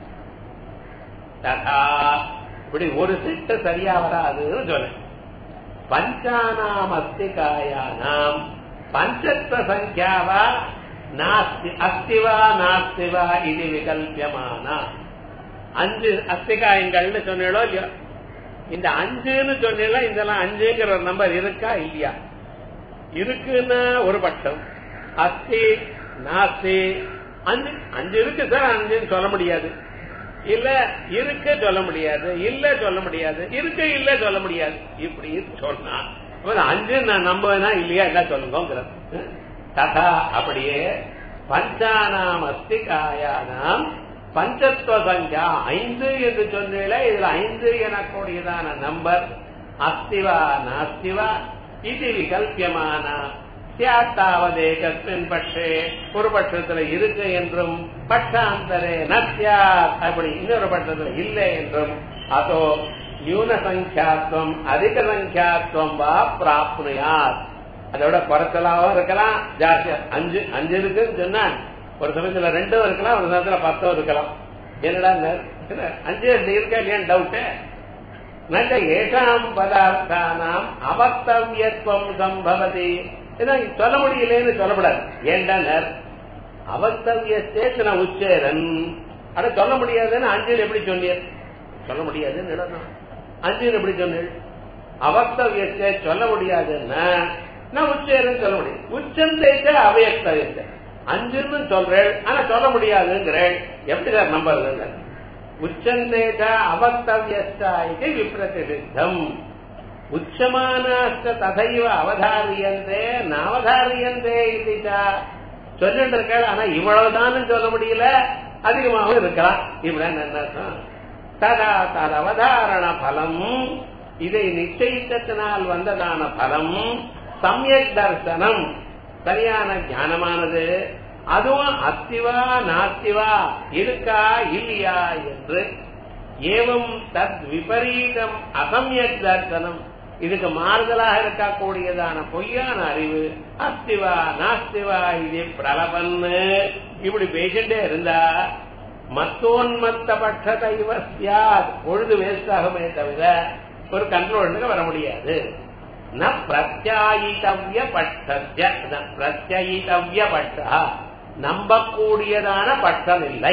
ததா இப்படி ஒரு சிட்டு சரியா வராதுன்னு சொல்ல பஞ்சானாம் அஸ்திகாயானாம் பஞ்சத்வ சங்கியாவா நாஸ்தி அஸ்திவா நாஸ்திவா இது விகல்பியமானா அஞ்சு அஸ்திகாயங்கள்னு சொன்னீங்களோ இல்லையோ இந்த அஞ்சுன்னு சொன்னீங்களா இதெல்லாம் அஞ்சுங்கிற ஒரு நம்பர் இருக்கா இல்லையா இருக்குன்னா ஒரு பட்சம் அஸ்தி நாஸ்தி அஞ்சு அஞ்சு இருக்கு சார் அஞ்சுன்னு சொல்ல முடியாது இல்ல இருக்கு சொல்ல முடியாது இல்ல சொல்ல முடியாது இருக்கு இல்ல சொல்ல முடியாது இப்படி சொன்னா அஞ்சு நான் நம்புவேனா இல்லையா என்ன சொல்லுங்க ததா அப்படியே பஞ்சானாம் அஸ்திகாயானாம் பஞ்சத்துவ சங்கா ஐந்து என்று சொன்னீங்கள இதுல ஐந்து எனக்கூடியதான நம்பர் அஸ்திவா நாஸ்திவா இது விகல்பியமான சியாத்தாவதே கஸ்மின் பட்சே ஒரு பட்சத்துல இருக்கு என்றும் பட்சாந்தரே நத்தியா அப்படி இன்னொரு பட்சத்துல இல்லை என்றும் அதோ நியூன சங்கியாத்வம் அதிக சங்கியாத்வம் வா பிராப்னுயாத் அதோட குறைச்சலாவும் இருக்கலாம் ஜாஸ்தியா அஞ்சு அஞ்சு இருக்குன்னு சொன்னா ஒரு சமயத்துல ரெண்டும் இருக்கலாம் ஒரு சமயத்துல பத்தும் இருக்கலாம் என்னடா அஞ்சு இருக்கா இல்லையா டவுட்டு நல்ல ஏஷாம் பதார்த்தானாம் அவஸ்தவியத்துவம் சம்பவதி இதான் சொல்ல முடியலன்னு சொல்லப்படாது ஏண்டனர் அவஸ்தவியத்தேசன உச்சேரன் அட சொல்ல முடியாதுன்னு அஞ்சில் எப்படி சொன்னீர் சொல்ல முடியாதுன்னு இடணும் அஞ்சில் எப்படி சொன்னீர் அவஸ்தவியத்தை சொல்ல முடியாதுன்னா நான் உச்சேரன் சொல்ல முடியும் உச்சம் தேய்ச்ச அவையஸ்தவியத்தை அஞ்சுன்னு சொல்றேன் ஆனா சொல்ல முடியாதுங்கிறேன் எப்படி சார் நம்புறது உச்சந்தேஜ அவஸ்தவியஸ்தா இது விப்ரதிசித்தம் உச்சமானாஸ்த ததைவ அவதாரியந்தே நாவதாரியந்தே இதுச்சா சொல்லிட்டு இருக்காரு ஆனா இவ்வளவுதான் சொல்ல முடியல அதிகமாகவும் இருக்கலாம் இப்படின்னு என்ன ததா தது அவதாரண பலம் இதை நிச்சயித்தத்தினால் வந்ததான பலம் சமயக் தர்சனம் சரியான ஞானமானது அதுவும் அஸ்திவா நாஸ்திவா இருக்கா இல்லையா என்று ஏவம் தத் விபரீதம் அசம்யக் தர்சனம் இதுக்கு மாறுதலாக இருக்கக்கூடியதான பொய்யான அறிவு அஸ்திவா நாஸ்திவா இது பிரலபன்னு இப்படி பேசிட்டே இருந்தா மத்தோன்மத்த பட்சத்தை இவ சியாத் பொழுது வேஸ்ட் ஆகுமே தவிர ஒரு கண்ட்ரோலுக்கு வர முடியாது ந பிரத்யாயித்தவ்ய பட்சத்திய பிரத்யயித்தவ்ய பட்சா நம்பக்கூடியதான பட்சம் இல்லை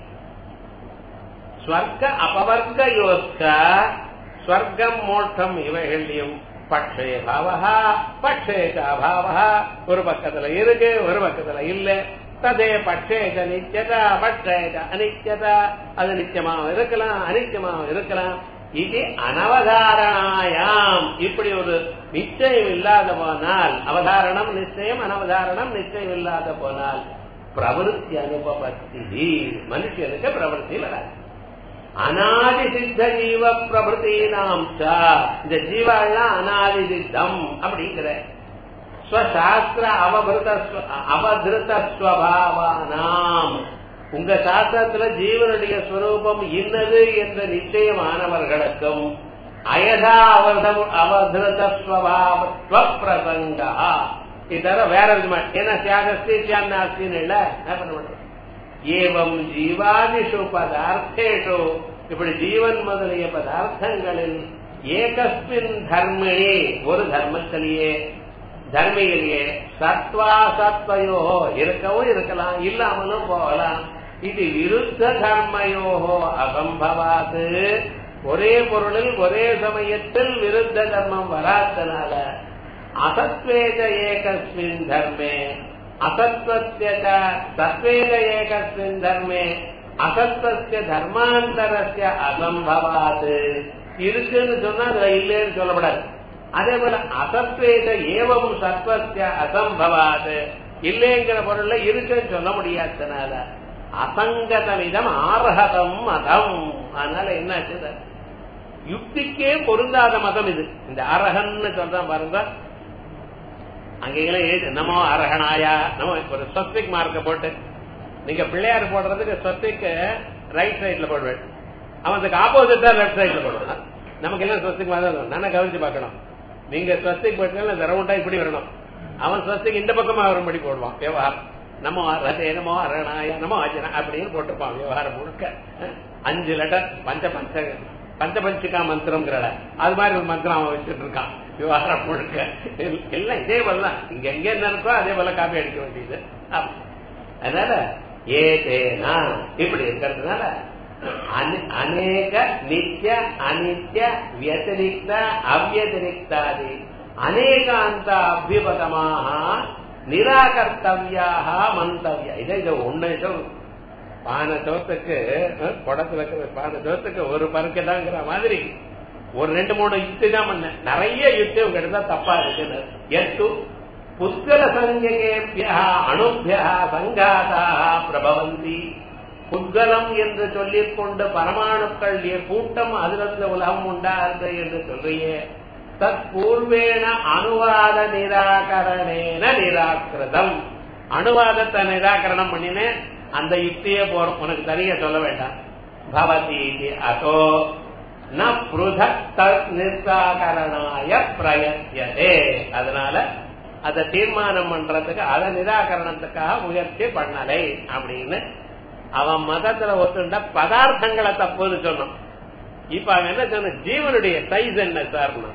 ஸ்வர்க்க அபவர்க்க யோஸ்க ஸ்வர்க்கம் மோட்சம் இவைகளையும் பட்சே பாவா பட்சேக அபாவா ஒரு பக்கத்துல இருக்கு ஒரு பக்கத்துல இல்ல ததே பட்சேக நித்தியதா பட்சேக அனித்தியதா அது நித்தியமாவும் இருக்கலாம் அனித்தியமாவும் இருக்கலாம் இது அனவதாரணாயாம் இப்படி ஒரு நிச்சயம் இல்லாத போனால் அவதாரணம் நிச்சயம் அனவதாரணம் நிச்சயம் இல்லாத போனால் பிரவருத்தி அனுபவத்தி மனுஷனுக்கு பிரவருத்தி வராது அனாதி சித்த ஜீவ பிரபுதி நாம் இந்த ஜீவெல்லாம் அனாதி சித்தம் அப்படிங்கிற ஸ்வசாஸ்திர அவபிருத அவதிருத்த ஸ்வபாவானாம் உங்க சாஸ்திரத்துல ஜீவனுடைய ஸ்வரூபம் இன்னது என்ற நிச்சயமானவர்களுக்கும் அயதா அவர்தம் அவதிருத ஸ்வபாவ இதர வேற விதமா ஏன்னா தியாகஸ்தி தியானாஸ்தின்னு இல்ல என்ன பண்ண முடியும் ஏவம் ஜீவாதிஷு பதார்த்தேஷு இப்படி ஜீவன் முதலிய பதார்த்தங்களில் ஏகஸ்மின் தர்மிணி ஒரு தர்மத்திலேயே தர்மியிலேயே சத்வா சத்வயோ இருக்கவும் இருக்கலாம் இல்லாமலும் போகலாம் இது விருத்த தர்மயோகோ அசம்பவாது ஒரே பொருளில் ஒரே சமயத்தில் விருத்த தர்மம் வராதனால அசத்வேத ஏகஸ்மின் தர்மே அசத்வஸ்ய சத்வேத ஏகஸ்மின் தர்மே அசத்வஸ்ய தர்மாந்தரஸ்ய அசம்பவாது இருக்குன்னு சொன்னா அதுல இல்லைன்னு சொல்லப்படாது அதே போல அசத்வேத ஏவம் சத்வஸ்ய அசம்பவாது இல்லைங்கிற பொருள்ல இருக்குன்னு சொல்ல முடியாதனால அசங்கதமிதம் ஆர்ஹதம் மதம் அதனால என்னாச்சு யுக்திக்கே பொருந்தாத மதம் இது இந்த அரகன்னு சொல்றான் பாருங்க அங்கெல்லாம் எழுது நமோ அரகனாயா நம்ம ஒரு சொத்திக் மார்க்க போட்டு நீங்க பிள்ளையார் போடுறதுக்கு சொத்திக்கு ரைட் சைட்ல போடுவேன் அவன் அதுக்கு ஆப்போசிட்டா லெப்ட் சைட்ல போடுவான் நமக்கு எல்லாம் சொத்திக் மாதிரி நானே கவனிச்சு பார்க்கணும் நீங்க ஸ்வஸ்திக் போட்டீங்கன்னா இந்த ரவுண்டா இப்படி வரணும் அவன் ஸ்வஸ்திக் இந்த பக்கமா வரும்படி போடுவான் விவகாரம் நம்ம ரதே நமோ அரணாய நமோ அஜனா அப்படின்னு போட்டுப்பான் விவகாரம் முழுக்க அஞ்சு லெட்டர் பஞ்ச பஞ்ச பஞ்சபஞ்சிகா மந்திரம்ங்கிறட அது மாதிரி ஒரு மந்திரம் அவன் வச்சுட்டு இருக்கான் விவகாரம் முழுக்க எல்லாம் இதே போலதான் இங்க எங்க என்ன இருக்கோ அதே போல காப்பி அடிக்க வேண்டியது அதனால ஏதேனா இப்படி இருக்கிறதுனால அநேக நித்திய அனித்ய வியதிரிக்த அவ்யதிரிக்தாதி அநேகாந்த அபிபதமாக நிராகர்த்தவியாக மந்தவியா இதை இதை ஒண்ணு பானை சோத்துக்கு குடத்துல இருக்கிற பானை சோத்துக்கு ஒரு பருக்க தாங்கிற மாதிரி ஒரு ரெண்டு மூணு யுக்தி தான் பண்ண நிறைய யுக்தி உங்க இடத்துல தப்பா இருக்குன்னு எட்டு புத்கல சங்கேபியா அணுபியா சங்காதா பிரபவந்தி புத்கலம் என்று சொல்லிக் கொண்டு பரமாணுக்கள் கூட்டம் அதிலிருந்து உலகம் உண்டாது என்று சொல்றியே தத் பூர்வேண அனுவாத நிராகரணேன நிராகிருதம் அனுவாதத்தை நிராகரணம் பண்ணினேன் அந்த யுக்தியே போறோம் உனக்கு தனியா சொல்ல வேண்டாம் பவதி அதோ ந புருதக் நிர்காகரணாய பிரயத்தியதே அதனால அதை தீர்மானம் பண்றதுக்கு அதை நிராகரணத்துக்காக முயற்சி பண்ணலை அப்படின்னு அவன் மதத்துல ஒத்துண்ட பதார்த்தங்களை தப்புன்னு சொன்னான் இப்ப அவன் என்ன சொன்ன ஜீவனுடைய சைஸ் என்ன சார்னா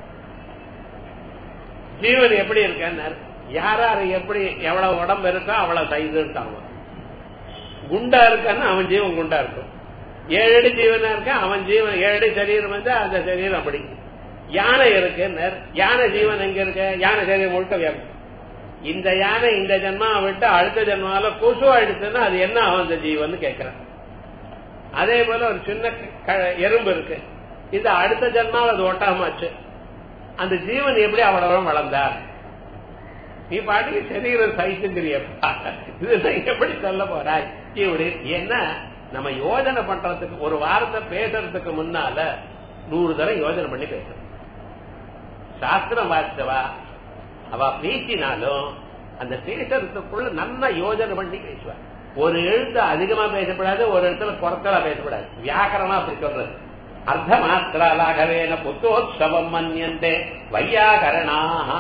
ஜீவன் எப்படி இருக்கான்னு யாராரு எப்படி எவ்வளவு உடம்பு இருக்கோ அவ்வளவு சைஸ்ன்ட்டான் குண்டா இருக்கான்னு அவன் ஜீவன் குண்டா இருக்கும் ஏழு அடி ஜீவனா இருக்கா அவன் ஜீவன் ஏழு அடி சரீரம் வந்து அந்த சரீரம் அப்படி யானை இருக்கு யானை ஜீவன் எங்க இருக்கு யானை சரீரம் முழுக்க வியாபம் இந்த யானை இந்த ஜென்மா விட்டு அடுத்த ஜென்மால கொசு ஆயிடுச்சுன்னா அது என்ன ஆகும் அந்த ஜீவன் கேட்கிறான் அதே போல ஒரு சின்ன எறும்பு இருக்கு இந்த அடுத்த ஜென்மாவில் அது ஒட்டாமாச்சு அந்த ஜீவன் எப்படி அவ்வளவு வளர்ந்தார் நீ பாட்டுக்கு சரீரம் சைத்துங்கிறியப்பா இது எப்படி சொல்ல போறாய் இப்படி என்ன நம்ம யோஜனை பண்றதுக்கு ஒரு வாரத்தை பேசுறதுக்கு முன்னால நூறு தடவை யோஜனை பண்ணி பேசணும் சாஸ்திரம் வாசிச்சவா அவ பேசினாலும் அந்த பேசுறதுக்குள்ள நல்லா யோஜனை பண்ணி பேசுவா ஒரு எழுத்து அதிகமா பேசப்படாது ஒரு இடத்துல குறைச்சலா பேசப்படாது வியாக்கரணம் அப்படி சொல்றது அர்த்த மாத்திராலாகவேன புத்தோத்சவம் மன்யந்தே வையாகரணா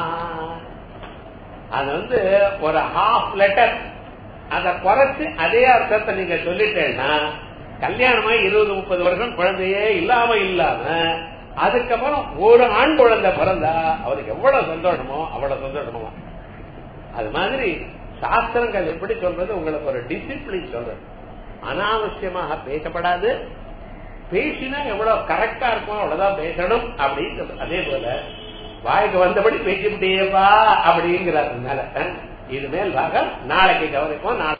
அது வந்து ஒரு ஹாஃப் லெட்டர் அத குறைச்சு அதே அர்த்தத்தை நீங்க சொல்லிட்டேன்னா கல்யாணமா இருபது முப்பது வருஷம் குழந்தையே இல்லாம இல்லாம அதுக்கப்புறம் ஒரு ஆண் குழந்தை பிறந்தா அவருக்கு எவ்வளவு சந்தோஷமோ அவ்வளவு சந்தோஷமோ அது மாதிரி சாஸ்திரங்கள் எப்படி சொல்றது உங்களுக்கு ஒரு டிசிப்ளின் சொல்றது அனாவசியமாக பேசப்படாது பேசினா எவ்வளவு கரெக்டா இருக்கும் அவ்வளவுதான் பேசணும் அப்படின்னு சொல்றது அதே போல வாய்க்கு வந்தபடி பேசிவிட்டேப்பா அப்படிங்கிறார் மேல இது மேல் பாகம் நாளைக்கு கவனிப்போம் நாளை